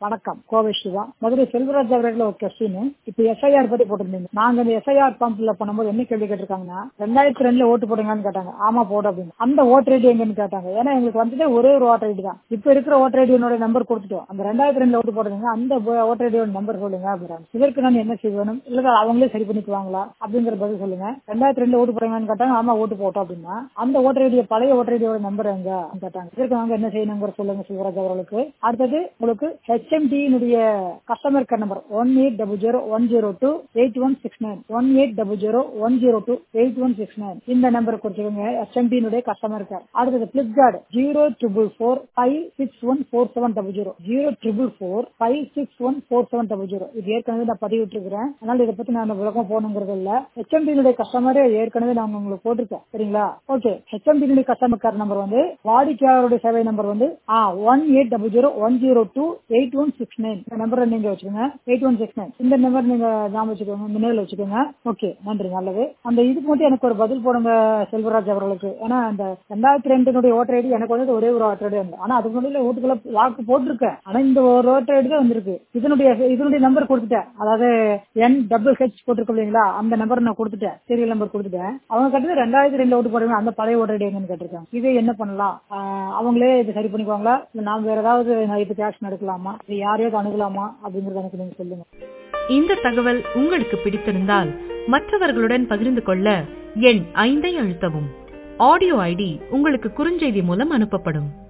வணக்கம் கோவை சிவா மதுரை செல்வராஜ் அவர்கள் ஒரு கொஸ்டின் இப்ப எஸ்ஐஆர் பத்தி போட்டிருந்தீங்க நாங்க இந்த எஸ்ஐஆர் ஃபார்ம்ல பண்ணும்போது என்ன கேள்வி கேட்டிருக்காங்கன்னா ரெண்டாயிரத்தி ரெண்டுல ஓட்டு போடுங்கன்னு கேட்டாங்க ஆமா போடு அப்படின்னு அந்த ஓட்டர் ஐடி எங்கன்னு கேட்டாங்க ஏன்னா எங்களுக்கு வந்துட்டு ஒரே ஒரு ஓட்டர் ஐடி தான் இப்ப இருக்கிற ஓட்டர் ஐடியோட நம்பர் கொடுத்துட்டோம் அந்த ரெண்டாயிரத்தி ரெண்டுல ஓட்டு போடுங்க அந்த ஓட்டர் ஐடியோட நம்பர் சொல்லுங்க அப்படிறாங்க இதற்கு நான் என்ன செய்யணும் இல்ல அவங்களே சரி பண்ணிக்குவாங்களா அப்படிங்கிற பதில் சொல்லுங்க ரெண்டாயிரத்தி ரெண்டுல ஓட்டு போடுங்கன்னு கேட்டாங்க ஆமா ஓட்டு போட்டோம் அப்படின்னா அந்த ஓட்டர் ஐடிய பழைய ஓட்டர் ஐடியோட நம்பர் எங்க கேட்டாங்க இதற்கு நாங்க என்ன செய்யணுங்கிற சொல்லுங்க சிவராஜ் அவர்களுக்கு அடுத்தது உங்களுக்கு ஹெச்எம்டியினுடைய customer care number one eight double zero one zero two eight one six nine one eight double zero one zero two eight one six nine இந்த நம்பர் கொடுத்துருங்க ஹெச்எம்டியினுடைய கஸ்டமர் கேர் அடுத்தது Flipkart zero triple four five six one four seven double zero zero triple four five six one four seven double zero இது ஏற்கனவே நான் பதிவிட்டு இருக்கிறேன் அதனால இதை பத்தி நான் விளக்கம் போகணுங்கிறது இல்ல ஹெச்எம்டியினுடைய கஸ்டமரே ஏற்கனவே நான் உங்களுக்கு போட்டிருக்கேன் சரிங்களா ஓகே ஹெச்எம்டியினுடைய கஸ்டமர் கேர் நம்பர் வந்து வாடிக்கையாளருடைய சேவை நம்பர் வந்து one eight double zero one zero two eight one six nine இந்த நம்பரை நீங்க வச்சுக்கோங்க எயிட் ஒன் சிக்ஸ் நைன் இந்த நம்பர் நீங்க ஞாபகம் வச்சுக்கோங்க நினைவில் வச்சுக்கோங்க ஓகே நன்றி நல்லது அந்த இதுக்கு மட்டும் எனக்கு ஒரு பதில் போடுங்க செல்வராஜ் அவர்களுக்கு ஏன்னா அந்த ரெண்டாயிரத்தி ரெண்டுனுடைய ஓட்டர் ஐடி எனக்கு வந்து ஒரே ஒரு ஓட்டர் ஐடி வந்து ஆனா அதுக்கு முன்னாடி ஓட்டுக்குள்ள வாக்கு போட்டிருக்கேன் ஆனா இந்த ஒரு ஓட்டர் ஐடி தான் வந்திருக்கு இதனுடைய இதனுடைய நம்பர் கொடுத்துட்டேன் அதாவது என் டபுள் ஹெச் போட்டிருக்கோம் இல்லைங்களா அந்த நம்பர் நான் கொடுத்துட்டேன் சீரியல் நம்பர் கொடுத்துட்டேன் அவங்க கட்டது ரெண்டாயிரத்தி ரெண்டுல ஓட்டு போடுங்க அந்த பழைய ஓட்டர் ஐடி எங்கன்னு கேட்டிருக்காங்க இது என்ன பண்ணலாம் அவங்களே இது சரி பண்ணிக்குவாங்களா இல்ல நாம் வேற ஏதாவது இதுக்கு ஆக்ஷன் எடுக்கலாமா இது யாரையாவது அணுகலாமா அப்படிங்கறது எனக்கு நீங்க சொல்லுங்க இந்த தகவல் உங்களுக்கு பிடித்திருந்தால் மற்றவர்களுடன் பகிர்ந்து கொள்ள எண் ஐந்தை அழுத்தவும் ஆடியோ ஐடி உங்களுக்கு குறுஞ்செய்தி மூலம் அனுப்பப்படும்